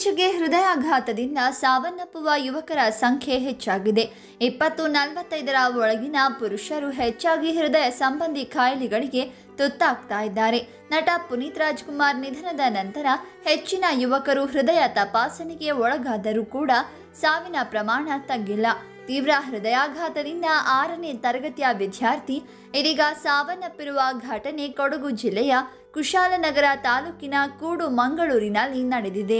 ಇತ್ತೀಚೆಗೆ ಹೃದಯಾಘಾತದಿಂದ ಸಾವನ್ನಪ್ಪುವ ಯುವಕರ ಸಂಖ್ಯೆ ಹೆಚ್ಚಾಗಿದೆ ಇಪ್ಪತ್ತು ನಲವತ್ತೈದರ ಒಳಗಿನ ಪುರುಷರು ಹೆಚ್ಚಾಗಿ ಹೃದಯ ಸಂಬಂಧಿ ಕಾಯಿಲೆಗಳಿಗೆ ತುತ್ತಾಗ್ತಾ ಇದ್ದಾರೆ ನಟ ಪುನೀತ್ ರಾಜ್ಕುಮಾರ್ ನಿಧನದ ನಂತರ ಹೆಚ್ಚಿನ ಯುವಕರು ಹೃದಯ ತಪಾಸಣೆಗೆ ಒಳಗಾದರೂ ಕೂಡ ಸಾವಿನ ಪ್ರಮಾಣ ತಗ್ಗಿಲ್ಲ ತೀವ್ರ ಹೃದಯಾಘಾತದಿಂದ ಆರನೇ ತರಗತಿಯ ವಿದ್ಯಾರ್ಥಿ ಇದೀಗ ಸಾವನ್ನಪ್ಪಿರುವ ಘಟನೆ ಕೊಡಗು ಜಿಲ್ಲೆಯ ಕುಶಾಲನಗರ ತಾಲೂಕಿನ ಕೂಡು ಮಂಗಳೂರಿನಲ್ಲಿ ನಡೆದಿದೆ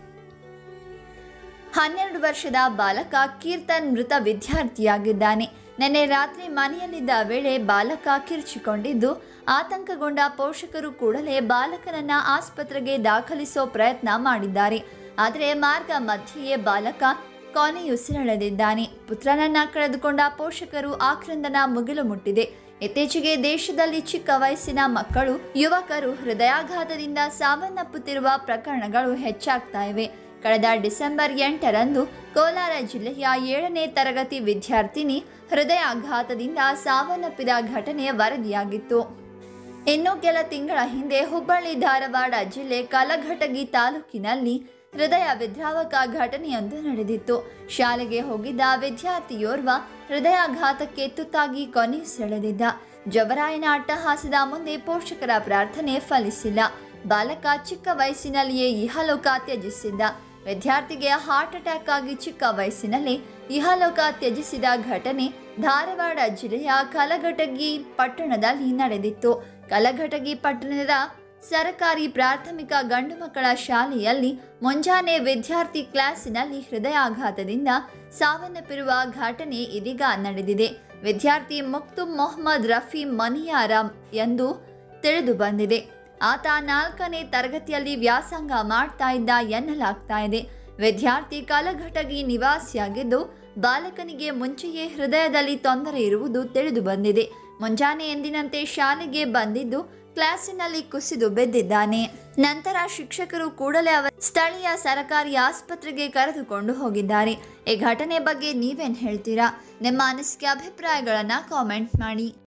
ಹನ್ನೆರಡು ವರ್ಷದ ಬಾಲಕ ಕೀರ್ತನ್ ಮೃತ ವಿದ್ಯಾರ್ಥಿಯಾಗಿದ್ದಾನೆ ನಿನ್ನೆ ರಾತ್ರಿ ಮನೆಯಲ್ಲಿದ್ದ ವೇಳೆ ಬಾಲಕ ಕಿರ್ಚಿಕೊಂಡಿದ್ದು ಆತಂಕಗೊಂಡ ಪೋಷಕರು ಕೂಡಲೇ ಬಾಲಕನನ್ನ ಆಸ್ಪತ್ರೆಗೆ ದಾಖಲಿಸೋ ಪ್ರಯತ್ನ ಮಾಡಿದ್ದಾರೆ ಆದರೆ ಮಾರ್ಗ ಮಧ್ಯೆಯೇ ಬಾಲಕ ಕೊನೆಯುಸಿರೆಳೆದಿದ್ದಾನೆ ಪುತ್ರನನ್ನ ಕಳೆದುಕೊಂಡ ಪೋಷಕರು ಆಕ್ರಂದನ ಮುಗಿಲು ಮುಟ್ಟಿದೆ ಇತ್ತೀಚೆಗೆ ದೇಶದಲ್ಲಿ ಚಿಕ್ಕ ವಯಸ್ಸಿನ ಮಕ್ಕಳು ಯುವಕರು ಹೃದಯಾಘಾತದಿಂದ ಸಾವನ್ನಪ್ಪುತ್ತಿರುವ ಪ್ರಕರಣಗಳು ಹೆಚ್ಚಾಗ್ತಾ ಇವೆ ಕಳೆದ ಡಿಸೆಂಬರ್ ಎಂಟರಂದು ಕೋಲಾರ ಜಿಲ್ಲೆಯ ಏಳನೇ ತರಗತಿ ವಿದ್ಯಾರ್ಥಿನಿ ಹೃದಯಾಘಾತದಿಂದ ಸಾವನ್ನಪ್ಪಿದ ಘಟನೆ ವರದಿಯಾಗಿತ್ತು ಇನ್ನು ಕೆಲ ತಿಂಗಳ ಹಿಂದೆ ಹುಬ್ಬಳ್ಳಿ ಧಾರವಾಡ ಜಿಲ್ಲೆ ಕಲಘಟಗಿ ತಾಲೂಕಿನಲ್ಲಿ ಹೃದಯ ವಿದ್ರಾವಕ ಘಟನೆಯೊಂದು ನಡೆದಿತ್ತು ಶಾಲೆಗೆ ಹೋಗಿದ್ದ ವಿದ್ಯಾರ್ಥಿಯೋರ್ವ ಹೃದಯಾಘಾತಕ್ಕೆ ತುತ್ತಾಗಿ ಕೊನೆಯುಸಿರೆಳೆದಿದ್ದ ಜವರಾಯನ ಅಟ್ಟಹಾಸದ ಮುಂದೆ ಪೋಷಕರ ಪ್ರಾರ್ಥನೆ ಫಲಿಸಿಲ್ಲ ಬಾಲಕ ಚಿಕ್ಕ ವಯಸ್ಸಿನಲ್ಲಿಯೇ ಇಹಲೋಕ ತ್ಯಜಿಸಿದ್ದ ವಿದ್ಯಾರ್ಥಿಗೆ ಹಾರ್ಟ್ ಅಟ್ಯಾಕ್ ಆಗಿ ಚಿಕ್ಕ ವಯಸ್ಸಿನಲ್ಲೇ ಇಹಲೋಕ ತ್ಯಜಿಸಿದ ಘಟನೆ ಧಾರವಾಡ ಜಿಲ್ಲೆಯ ಕಲಘಟಗಿ ಪಟ್ಟಣದಲ್ಲಿ ನಡೆದಿತ್ತು ಕಲಘಟಗಿ ಪಟ್ಟಣದ ಸರಕಾರಿ ಪ್ರಾಥಮಿಕ ಗಂಡು ಮಕ್ಕಳ ಶಾಲೆಯಲ್ಲಿ ಮುಂಜಾನೆ ವಿದ್ಯಾರ್ಥಿ ಕ್ಲಾಸಿನಲ್ಲಿ ಹೃದಯಾಘಾತದಿಂದ ಸಾವನ್ನಪ್ಪಿರುವ ಘಟನೆ ಇದೀಗ ನಡೆದಿದೆ ವಿದ್ಯಾರ್ಥಿ ಮುಕ್ತು ಮೊಹಮ್ಮದ್ ರಫಿ ಮನಿಯಾರಂ ಎಂದು ತಿಳಿದು ಬಂದಿದೆ ಆತ ನಾಲ್ಕನೇ ತರಗತಿಯಲ್ಲಿ ವ್ಯಾಸಂಗ ಮಾಡ್ತಾ ಇದ್ದ ಎನ್ನಲಾಗ್ತಾ ಇದೆ ವಿದ್ಯಾರ್ಥಿ ಕಲಘಟಗಿ ನಿವಾಸಿಯಾಗಿದ್ದು ಬಾಲಕನಿಗೆ ಮುಂಚೆಯೇ ಹೃದಯದಲ್ಲಿ ತೊಂದರೆ ಇರುವುದು ತಿಳಿದು ಬಂದಿದೆ ಮುಂಜಾನೆ ಎಂದಿನಂತೆ ಶಾಲೆಗೆ ಬಂದಿದ್ದು ಕ್ಲಾಸಿನಲ್ಲಿ ಕುಸಿದು ಬಿದ್ದಿದ್ದಾನೆ ನಂತರ ಶಿಕ್ಷಕರು ಕೂಡಲೇ ಅವರ ಸ್ಥಳೀಯ ಸರಕಾರಿ ಆಸ್ಪತ್ರೆಗೆ ಕರೆದುಕೊಂಡು ಹೋಗಿದ್ದಾರೆ ಈ ಘಟನೆ ಬಗ್ಗೆ ನೀವೇನು ಹೇಳ್ತೀರಾ ನಿಮ್ಮ ಅನಿಸಿಕೆ ಅಭಿಪ್ರಾಯಗಳನ್ನು ಕಾಮೆಂಟ್ ಮಾಡಿ